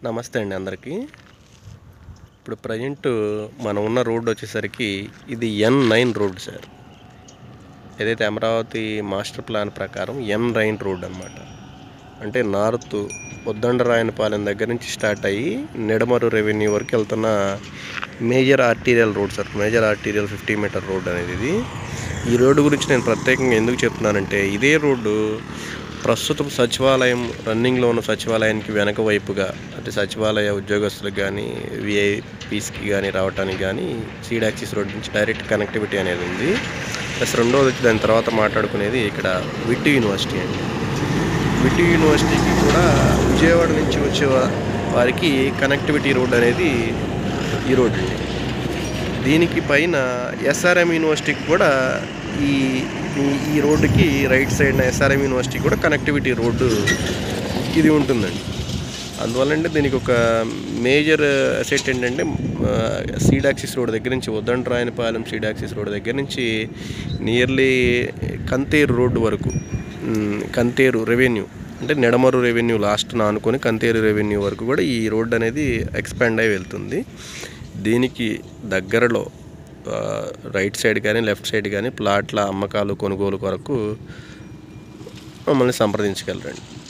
నమస్తే అండి అందరికీ ఇప్పుడు ప్రజెంట్ మనం ఉన్న రోడ్డు వచ్చేసరికి ఇది ఎన్ నైన్ రోడ్ సార్ ఏదైతే అమరావతి మాస్టర్ ప్లాన్ ప్రకారం ఎన్ నైన్ రోడ్ అనమాట అంటే నార్త్ ఉద్దండరాయనపాలెం దగ్గర నుంచి స్టార్ట్ అయ్యి నిడమరు రెవెన్యూ వరకు వెళ్తున్న major arterial road sir major arterial fifty meter road అనేది ఇది ఈ రోడ్డు గురించి నేను ప్రత్యేకంగా ఎందుకు చెప్తున్నానంటే ఇదే రోడ్డు ప్రస్తుతం సచివాలయం రన్నింగ్లో ఉన్న సచివాలయానికి వెనక వైపుగా అంటే సచివాలయ ఉద్యోగస్తులకు కానీ విఐపీస్కి కానీ రావడానికి కానీ సీడ్ యాక్సిస్ రోడ్ నుంచి డైరెక్ట్ కనెక్టివిటీ అనేది ఉంది ప్లస్ రెండోది వచ్చి దాని తర్వాత మాట్లాడుకునేది ఇక్కడ విట్టి యూనివర్సిటీ అండి విట్టి యూనివర్సిటీకి కూడా విజయవాడ నుంచి వచ్చే వా- వారికి కనెక్టివిటీ రోడ్ అనేది ఈ రోడ్ అండి దీనికి పైన ఎస్ఆర్ఎం యూనివర్సిటీకి కూడా ఈ ఈ- ఈ రోడ్డుకి రైట్ సైడ్ ఎస్ఆర్ఎం యూనివర్సిటీ కూడా కనెక్టివిటీ రోడ్డు ఇది ఉంటుందండి అందువల్ల దీనికి ఒక మేజర్ అసెట్ ఏంటంటే సీడాక్సిస్ రోడ్ దగ్గర నుంచి ఉద్దండరాయనపాలెం సీడాక్సిస్ రోడ్ దగ్గర నుంచి నియర్లీ కంతేరు రోడ్డు వరకు ఉమ్, కంతేరు రెవెన్యూ అంటే నెడమరు రెవెన్యూ లాస్ట్ ఆనుకొని కంతేరు రెవెన్యూ వరకు కూడా ఈ రోడ్ అనేది ఎక్స్పాండ్ అయి వెళ్తుంది దీనికి దగ్గరలో ఆ, రైట్ సైడ్ కానీ లెఫ్ట్ సైడ్ కానీ ప్లాట్ల అమ్మకాలు కొనుగోలు కొరకు మమ్మల్ని సంప్రదించగలరండి